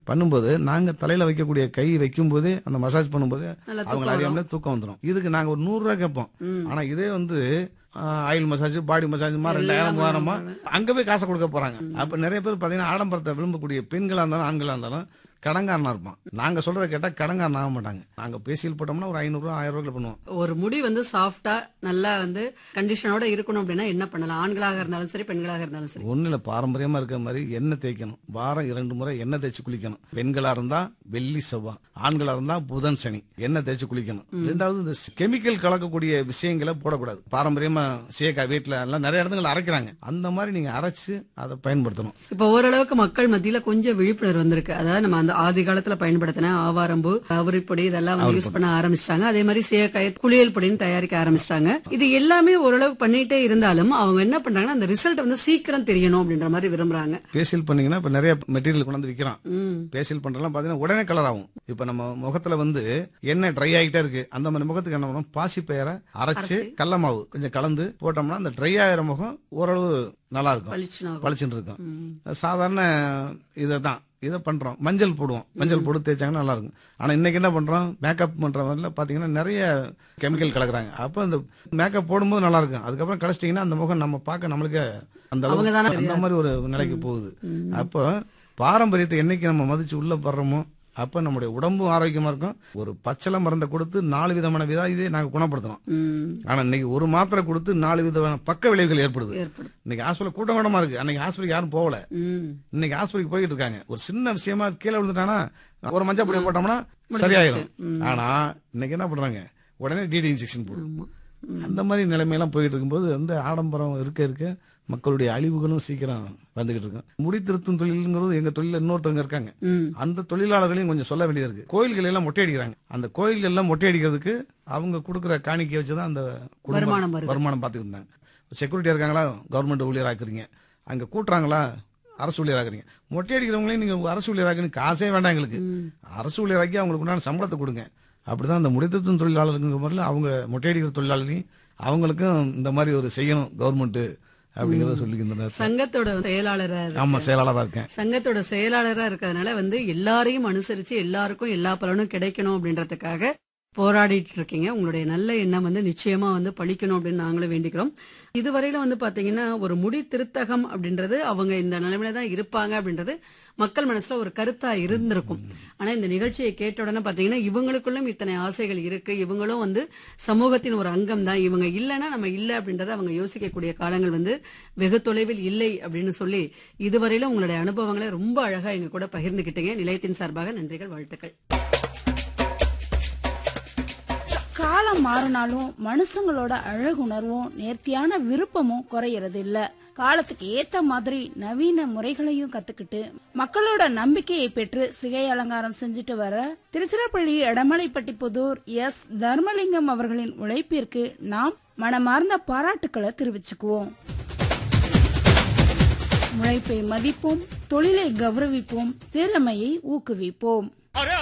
பண்ணும்போது நாங்க தலையில வைக்கக்கூடிய கை வைக்கும் போதே அந்த மசாஜ் பண்ணும்போது நல்லா அவங்க தூக்கம் அறியாமலே தூக்கம் வந்துடும் இதுக்கு நாங்க ஒரு நூறு ரூபாய் கேட்போம் ம். ஆனா இதே வந்து ஆயில் மசாஜ் பாடி மசாஜ் மாதிரி ரெண்டாயிரம் எல்லாம் மூவாயிரமா வாங்க. அங்க போய் காசை கொடுக்க போறாங்க அப்ப நிறைய பேர் பாத்தீங்கன்னா ஆடம்பரத்தை விரும்பக்கூடிய பெண்களா இருந்தாலும் ஆண்களா இருந்தாலும் கடங்காரனா இருப்பான் நாங்க சொல்றத கேட்டா கடங்காரன் ஆக மாட்டாங்க நாங்க பேசியல் போட்டோம்னா ஒரு ஐநூறு ரூபாய் ஆயிரம் ரூபாய்க்கு பண்ணுவோம் ஒரு முடி வந்து சாஃப்டா நல்லா வந்து கண்டிஷனோட இருக்கணும் அப்படின்னா என்ன பண்ணலாம் ஆண்களாக இருந்தாலும் சரி பெண்களாக இருந்தாலும் சரி ஒண்ணு இல்ல பாரம்பரியமா இருக்கிற மாதிரி எண்ணெய் தேய்க்கணும் வாரம் இரண்டு முறை எண்ணெய் தேய்ச்சி குளிக்கணும் பெண்களா இருந்தா வெள்ளி செவ்வாய் ஆண்களா இருந்தா புதன் சனி எண்ணெய் தேய்ச்சி குளிக்கணும் ரெண்டாவது இந்த கெமிக்கல் கலக்கக்கூடிய விஷயங்களை போடக்கூடாது பாரம்பரியமா சீயக்காய் வீட்டுல எல்லாம் நிறைய இடத்துல அரைக்கிறாங்க அந்த மாதிரி நீங்க அரைச்சு அதை பயன்படுத்தணும் இப்ப ஓரளவுக்கு மக்கள் மத்தியில கொஞ்சம் விழிப்புணர்வு வந்திருக்கு அதாவது நம்ம அந்த ஆதி காலத்துல பயன்படுத்தின ஆவாரம்பு அவரிப்பொடி இதெல்லாம் வந்து யூஸ் பண்ண ஆரம்பிச்சிட்டாங்க அதே மாதிரி சீயக்காய் குளியல் பொடின்னு தயாரிக்க ஆரம்பிச்சிட்டாங்க இது எல்லாமே ஓரளவுக்கு பண்ணிட்டே இருந்தாலும் அவங்க என்ன பண்றாங்கன்னா அந்த ரிசல்ட் வந்து சீக்கிரம் தெரியணும் அப்படின்ற மாதிரி விரும்புறாங்க பேசியல் பண்ணீங்கன்னா இப்ப நிறைய மெட்டீரியல் கொண்டு வந்து விக்கிறான் ம் பேசியல் பண்றதெல்லாம் பாத்தீங்கன்னா உடனே கலர் ஆகும் இப்ப நம்ம முகத்துல வந்து எண்ணெய் ட்ரை ஆகிட்டே இருக்கு அந்த மாதிரி முகத்துக்கு என்ன பண்ணணும் பாசி பெயரை அரைச்சு கடல மாவு கொஞ்சம் கலந்து போட்டோம்னா அந்த ட்ரை ஆகிற முகம் ஓரளவு நல்லா இருக்கும் பளிச்சுனா பளிச்சுன்னு இருக்கும் ம். சாதாரண இதை தான் இதை பண்றோம் மஞ்சள் போடுவோம் மஞ்சள் போட்டு தேய்ச்சாங்கன்னா நல்லா இருக்கும் ஆனா இன்னைக்கு என்ன பண்றோம் மேக்கப் பண்ற மாதிரில பாத்தீங்கன்னா நிறைய கெமிக்கல் கலக்குறாங்க அப்ப அந்த மேக்கப் போடும்போது நல்லா இருக்கும் அதுக்கப்புறம் கழிச்சிட்டீங்கன்னா அந்த முகம் நம்ம பார்க்க நம்மளுக்கு அந்த அளவுக்கு- அவங்க தானே அந்த மாதிரி ஒரு நிலைக்கு போகுது அப்போ பாரம்பரியத்தை என்னைக்கு நம்ம மதிச்சு உள்ள படுறோமோ அப்ப நம்முடைய உடம்பும் ஆரோக்கியமா இருக்கும் ஒரு பச்சளை மருந்தை கொடுத்து நாலு விதமான விதா இதே நாங்க குணப்படுத்தணும் ம் ஆனா இன்னைக்கு ஒரு மாத்திரை கொடுத்து நாலு விதமான பக்க விளைவுகள் ஏற்படுது ஏற்படும் இன்னைக்கு ஹாஸ்பிட்டல் கூட்டம் கூட்டமா இருக்கு அன்னைக்கு ஹாஸ்பிட்டல் யாரும் போகல ம் இன்னைக்கு ஹாஸ்பிட்டலுக்கு போயிட்டு இருக்காங்க ஒரு சின்ன விஷயமா கீழே விழுந்துட்டானா ஒரு மஞ்சள் பொடியை போட்டோம்னா சரியாயிரும் ஆனா இன்னைக்கு என்ன பண்றாங்க உடனே டிடி இன்ஜெக்ஷன் போடும் ஆமா அந்த மாதிரி நிலைமையெல்லாம் போயிட்டு இருக்கும்போது வந்து ஆடம்பரம் இருக்க இருக்க மக்களுடைய அழிவுகளும் சீக்கிரம் வந்துகிட்டு இருக்கும் முடி திருத்தும் தொழிலுங்கிறது எங்க தொழில இன்னொருத்தவங்க இருக்காங்க ம் அந்த தொழிலாளர்களையும் கொஞ்சம் சொல்ல வேண்டியது இருக்கு கோயில்கள் எல்லாம் மொட்டை அடிக்கிறாங்க அந்த கோயில்கள் எல்லாம் மொட்டை அடிக்கிறதுக்கு அவங்க கொடுக்குற காணிக்கை வச்சுதான் அந்த குடும்பம் வருமானம் வருது. வருமானம் பார்த்துக்கிட்டு இருந்தாங்க செக்யூரிட்டியா இருக்காங்களா கவர்மெண்ட் ஊழியர் ஆக்குறீங்க அங்க கூட்டுறாங்களா அரசு ஊழியர் ஆக்குறீங்க மொட்டை அடிக்கிறவங்களையும் நீங்க அரசு ஊழியர் ஆக்குறீங்க காசே வேண்டாம் எங்களுக்கு அரசு ஊழியராக்கி அவங்களுக்கு உண்டான சம்பளத்தை கொடுங்க அப்படிதான் அந்த முடித்திருத்தும் தொழிலாளருங்கிற முறையில் அவங்க மொட்டை அடிக்கிற தொழிலாளர்களையும் அவங்களுக்கும் இந்த மாதிரி ஒரு செய்யணும் கவர்மெண்ட் அப்படிங்கறத சொல்லிக்கின்றனர் சங்கத்தோட செயலாளரா இருக்கு. ஆமா செயலாளரா இருக்கேன் சங்கத்தோட செயலாளரா இருக்கிறதுனால வந்து எல்லாரையும் அனுசரிச்சு எல்லாருக்கும் எல்லா பலனும் கிடைக்கணும் அப்படின்றதுக்காக போராடிட்டு இருக்கீங்க உங்களுடைய நல்ல எண்ணம் வந்து நிச்சயமா வந்து பழிக்கணும் அப்படின்னு நாங்களும் வேண்டிக்கிறோம் இதுவரையில வந்து பாத்தீங்கன்னா ஒரு முடி திருத்தகம் அப்படின்றது அவங்க இந்த நிலைமையில தான் இருப்பாங்க அப்படின்றது மக்கள் மனசுல ஒரு கருத்தா இருந்திருக்கும் ஆனா இந்த நிகழ்ச்சியை கேட்ட உடனே பாத்தீங்கன்னா இவங்களுக்குள்ளும் இத்தனை ஆசைகள் இருக்கு இவங்களும் வந்து சமூகத்தின் ஒரு அங்கம் தான் இவங்க இல்லைன்னா நம்ம இல்லை அப்படின்றத அவங்க யோசிக்கக்கூடிய காலங்கள் வந்து வெகு தொலைவில் இல்லை அப்படின்னு சொல்லி இதுவரையிலும் உங்களுடைய அனுபவங்களை ரொம்ப அழகா எங்க கூட பகிர்ந்துகிட்டீங்க நிலையத்தின் சார்பாக நன்றிகள் வாழ்த்துக்கள் காலம் மாறினாலும் மனுஷங்களோட அழகுணர்வும் நேர்த்தியான விருப்பமும் குறையறது இல்ல காலத்துக்கு ஏத்த மாதிரி நவீன முறைகளையும் கத்துக்கிட்டு மக்களோட நம்பிக்கையை பெற்று சிகை அலங்காரம் செஞ்சுட்டு வர திருச்சிராப்பள்ளி எடமலைப்பட்டி புதூர் எஸ் தர்மலிங்கம் அவர்களின் உழைப்பிற்கு நாம் மனமார்ந்த பாராட்டுக்களை தெரிவிச்சுக்குவோம் உழைப்பை மதிப்போம் தொழிலை கௌரவிப்போம் திறமையை ஊக்குவிப்போம்